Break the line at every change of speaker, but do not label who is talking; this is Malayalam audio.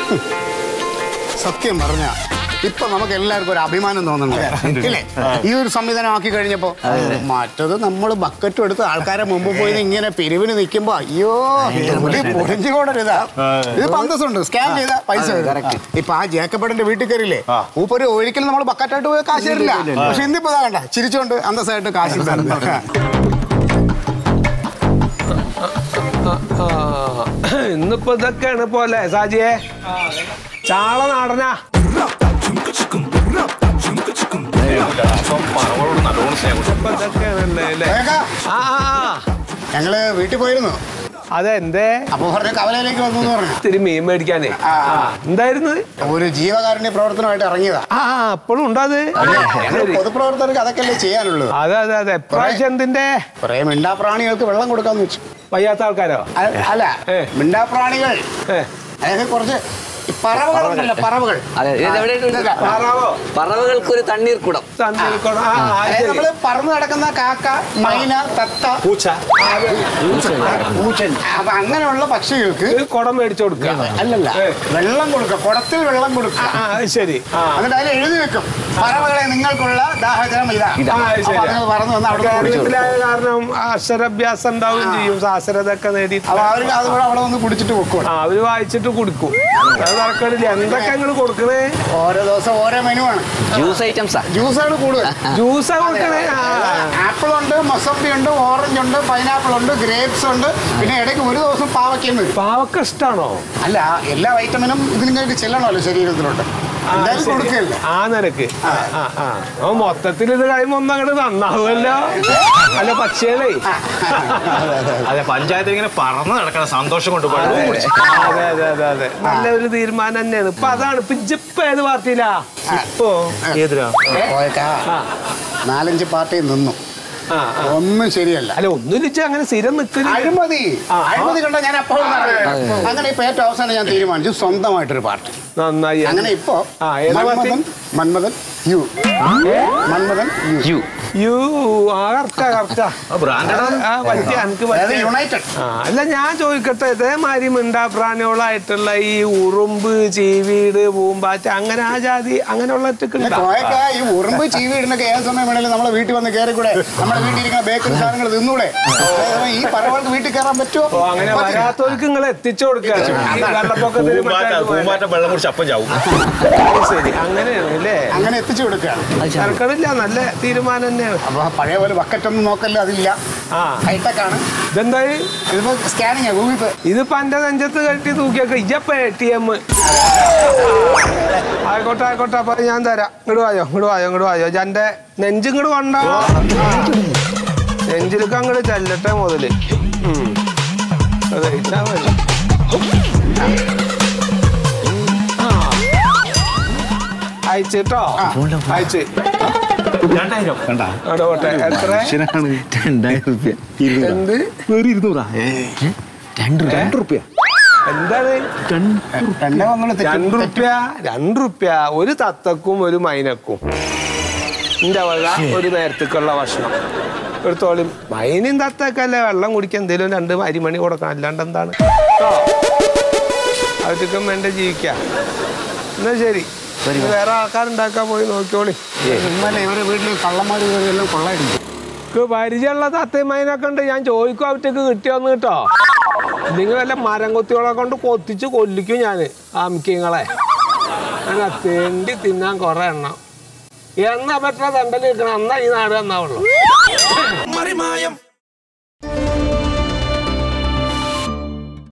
സത്യം പറഞ്ഞ ഇപ്പൊ നമുക്ക് എല്ലാവർക്കും ഒരു അഭിമാനം തോന്നുന്നുണ്ട് ഇല്ലേ ഈ ഒരു സംവിധാനം ആക്കി കഴിഞ്ഞപ്പോ മറ്റത് നമ്മൾ ബക്കറ്റും എടുത്ത് ആൾക്കാരെ മുമ്പ് പോയി ഇങ്ങനെ പിരിവിന് നിൽക്കുമ്പോ അയ്യോ മുടി പൊടിഞ്ഞുകൊണ്ടൊരിതാ ഇത് പന്തസുണ്ട് സ്കാൻ ചെയ്ത പൈസ വരും. ഇപ്പൊ ആ ജേക്കബിന്റെ വീട്ടിൽ കയറിയില്ലേ മൂപ്പര് ഒരിക്കലും നമ്മൾ ബക്കറ്റായിട്ട് പോയി കാശ് തരില്ല പക്ഷെ ഇന്നിപ്പോ ഇതാ കണ്ട ചിരിച്ചോണ്ട് അന്തസ്സായിട്ട് കാശ് തരുന്നു
ഇന്നിപ്പോ ഇതൊക്കെയാണ് പോലെ സാജിയെ ചാള നാടനാ ഇപ്പൊ ഇതൊക്കെയാണല്ലേ അല്ലേ?
ഏക്കാ,
ആ ആ, ആ.
ഞങ്ങള് വീട്ടിൽ പോയിരുന്നു
അതെന്തേ
അപ്പൊ പറഞ്ഞ കവലയിലേക്ക് വന്നു എന്ന് പറഞ്ഞു
ഇത്തിരി മീൻ മേടിക്കാനേ
ആ.
ആ, എന്തായിരുന്നു
ഒരു ജീവകാരുണ്യ പ്രവർത്തനമായിട്ട് ഇറങ്ങിയതാ
ആ അപ്പോഴും ഉണ്ടോ അത്
ഞങ്ങൾ
ശരി.
പൊതുപ്രവർത്തകർക്ക് അതൊക്കെയല്ലേ ചെയ്യാനുള്ളത്
അതെ അതെ അതെ പ്രാവശ്യം എന്തിന്റെ
കുറെ മിണ്ടാപ്രാണികൾക്ക് വെള്ളം കൊടുക്കാന്ന് വെച്ചു
വയ്യാത്ത ആൾക്കാരോ
അ- അല്ല
ഏ.
മിണ്ടാപ്രാണികൾ
ഏ,
അതായത് കുറച്ച് ഈ പറവകളുണ്ടല്ലോ പറവകൾ
അതെ ഇത് എവിടെയാണ്
ഇതൊക്കെ.
താറാവോ
പറവകൾക്കൊരു തണ്ണീർ കുടം
തണ്ണീർക്കുടം. ആ, ആ,
അതായത്
ശരി.
നമ്മള് പറന്ന് നടക്കുന്ന കാക്ക മൈന തത്ത
പൂച്ച
പൂച്ചൻ അപ്പൊ അങ്ങനെയുള്ള പക്ഷികൾക്ക്
ഒരു കുടം മേടിച്ചു കൊടുക്കുക
അല്ലല്ല
ഏ.
വെള്ളം കൊടുക്കുക കുടത്തിൽ വെള്ളം കൊടുക്കുക
ആ അത് ശരി ആ
എന്നിട്ട് അതിൽ എഴുതി വെക്കും പറവകളെ നിങ്ങൾക്കുള്ള ദാഹജലം ഇതാ
ആ, അത്
അപ്പൊ
ശരിയാ.
അതുങ്ങൾ പറന്ന് വന്ന് അവിടെ കുടിച്ചു
കേരളത്തിലായ കാരണം അക്ഷരാഭ്യാസം ഉണ്ടാവുകയും ചെയ്യും സാക്ഷരതൊക്കെ നേടി
അപ്പൊ അവർക്ക് അതുകൂടെ അവിടെ വന്ന് കുടിച്ചിട്ട് വെക്കും
ആ അവര് വായിച്ചിട്ട് കുടിക്കും അത് നടക്കണില്ല എന്തൊക്കെ നിങ്ങൾ കൊടുക്കണേ
ഓരോ ദിവസം ഓരോ മെനു ആണ്
ജ്യൂസ് ഐറ്റംസാ
ജ്യൂസാണ് കൂടുതൽ
ജ്യൂസാ കൊടുക്കണേ ആ
ആപ്പിൾ ഉണ്ട് മൊസമ്പി ഉണ്ട് ഓറഞ്ച് ഉണ്ട് പൈനാപ്പിൾ ഉണ്ട് ഗ്രേപ്സ് ഉണ്ട് പിന്നെ ഇടയ്ക്ക് ഒരു ദിവസം പാവയ്ക്കും വരും
പാവക്ക ഇഷ്ടാണോ
അല്ല എല്ലാ വൈറ്റമിനും ഇതിനിങ്ങൾക്ക് ചെല്ലണമല്ലോ ശരീരത്തിലോട്ട്
ആ,
എന്തായാലും
ശരി.
കൊടുക്കല്ലേ
ആ നിരക്ക് ആ ആ ആ അപ്പൊ മൊത്തത്തിൽ ഇത് കഴിയുമ്പോ ഒന്നും അങ്ങോട്ട് നന്നാവുമല്ലോ അല്ല പക്ഷികളേ
അതെ പഞ്ചായത്തിൽ ഇങ്ങനെ പറന്ന് നടക്കണ സന്തോഷം കൊണ്ട്
അതെ
വെള്ളം കുടിച്ച്.
അതെ അതെ അതെ അതെ നല്ലൊരു തീരുമാനം തന്നെയാണ് ഇപ്പൊ അതാണ് ഇപ്പൊ ഇജ്ജിപ്പ ഏത് പാർട്ടിയിലാ ഇപ്പോ
ഏതിരാ
പോയേക്കാ
ആ
നാലഞ്ച് പാർട്ടി നിന്നു
ആ ആ.
ഒന്നും ശരിയല്ല
അല്ല ഒന്നുമില്ല അങ്ങനെ സ്ഥിരം നിൽക്കുന്നു
അഴിമതി
ആ, ആ.
അഴിമതി കണ്ട ഞാൻ എപ്പോഴും അങ്ങനെ ഇപ്പൊ ഏറ്റവും അവസാനം ഞാൻ തീരുമാനിച്ചു സ്വന്തമായിട്ടൊരു പാർട്ടി
നന്നായി
അങ്ങനെ ഇപ്പോ
ആ, ഏതാ പാർട്ടി?
മന്മഥൻ മന്മഥൻ യു മന്മഥൻ യു
യു ആ കറക്റ്റാ കറക്റ്റാ
ബ്രാൻഡാ
ആ പറ്റിയ എനിക്ക്
അതായത്
പറ്റിയ
യുണൈറ്റഡ്
ആ അല്ല ഞാൻ ചോദിക്കട്ടെ ഇതേമാതിരി മിണ്ടാപ്രാണികളായിട്ടുള്ള ഈ ഉറുമ്പ് ചീവീട് പൂമ്പാറ്റ അങ്ങനെ ആ ജാതി അങ്ങനെയുള്ള
കോയക്ക ഈ ഉറുമ്പ് ചീവീടിനൊക്കെ ഏത് സമയം വേണേലും നമ്മളെ വീട്ടിൽ വന്ന് കയറി കൂടെ നമ്മുടെ വീട്ടിൽ ഇരിക്കുന്ന ബേക്കറി സാധനങ്ങൾ തിന്നൂടെ അതായത് ഈ പറവൾക്ക് വീട്ടിൽ കയറാൻ പറ്റുമോ
ഓ അങ്ങനെ
പറ്റില്ല.
വരാത്തവർക്ക് നിങ്ങൾ എത്തിച്ചു കൊടുക്കുക ഈ വെള്ളപ്പൊക്കത്തിൽ
പൂമ്പാറ്റ പൂമ്പാറ്റ വെള്ളം കുടിച്ച് അപ്പം ചാവും
അത് ശരി അങ്ങനെയാണ് അല്ലേ
അങ്ങനെ എത്തിച്ചു കൊടുക്കുകയാണ്
സർക്കാരില്ല നല്ല തീരുമാനം തന്നെയാണ്
അപ്പൊ പഴയ പോലെ ബക്കറ്റ് ഒന്നും നോക്കല്ലോ അതില്ല
ആ
ഹൈടെക് ആണ്
ഇതെന്തായി
ഇതിപ്പോ സ്കാനിങ് ഗൂഗിൾ പേ
ഇതിപ്പോ എന്റെ നെഞ്ചത്ത് കെട്ടി തൂക്കിയൊക്കെ ഇജപ്പ എ ടി എം ആയിക്കോട്ടെ ആയിക്കോട്ടെ അപ്പൊ ഞാൻ തരാം ഇങ്ങോട്ട് വായോ ഇങ്ങോട്ട് വായോ ഇങ്ങോട്ട് വായോ എന്റെ നെഞ്ച് ഇങ്ങോട്ട് കൊണ്ട നെഞ്ചിലേക്ക് അങ്ങോട്ട് ചെല്ലട്ടെ മുതല് ഉം. അതെ ഇതാ മതി ആ. അയച്ചിട്ടോ അയച്ച്
രണ്ടായിരം കണ്ടാ
അവിടെ പോട്ടെ എത്ര
രണ്ടായിരം റുപ്യ
എന്ത്
ഇരുന്നൂറാ രണ്ട് റുപ്യ
എന്താണ്
എന്നെ വന്നോളൂ തെറ്റി-
രണ്ട് റുപ്യ രണ്ട് റുപ്യ ഒരു തത്തക്കും ഒരു മൈനക്കും എന്റെ വക ഒരു നേരത്തേക്കുള്ള ഭക്ഷണം ഒരു തോളി മൈനും തത്തക്കല്ലേ വെള്ളം കുടിക്കാൻ എന്തേലും രണ്ട് അരിമണി കൊടുക്കണം അല്ലാണ്ട് എന്താണ് കേട്ടോ അവർക്കും വേണ്ട ജീവിക്കാം എന്നാ ശരി ഇനി വേറെ ആൾക്കാരുണ്ടാക്കാൻ പോയി നോക്കിയോളി
ഇന്നലെ ഇവരെ വീട്ടിൽ കള്ളന്മാർ എല്ലാം കൊള്ളയടിച്ചു
എനിക്ക് പരിചയമുള്ള തത്തയും മൈനൊക്കെ ഉണ്ട് ഞാൻ ചോദിക്കും അവറ്റക്ക് കിട്ടിയോന്ന് കേട്ടോ നിങ്ങൾ വല്ല മരം കൊത്തിയോളെ കൊണ്ട് കൊത്തിച്ച് കൊല്ലിക്കും ഞാൻ ആമിക്കങ്ങളെ അങ്ങനെ തേണ്ടി തിന്നാൻ കുറെ എണ്ണം എന്നാ പറ്റുന്ന തണ്ടൽ നിൽക്കണം എന്നാ ഈ നാട് എന്നാവുള്ളൂ
മറിമായം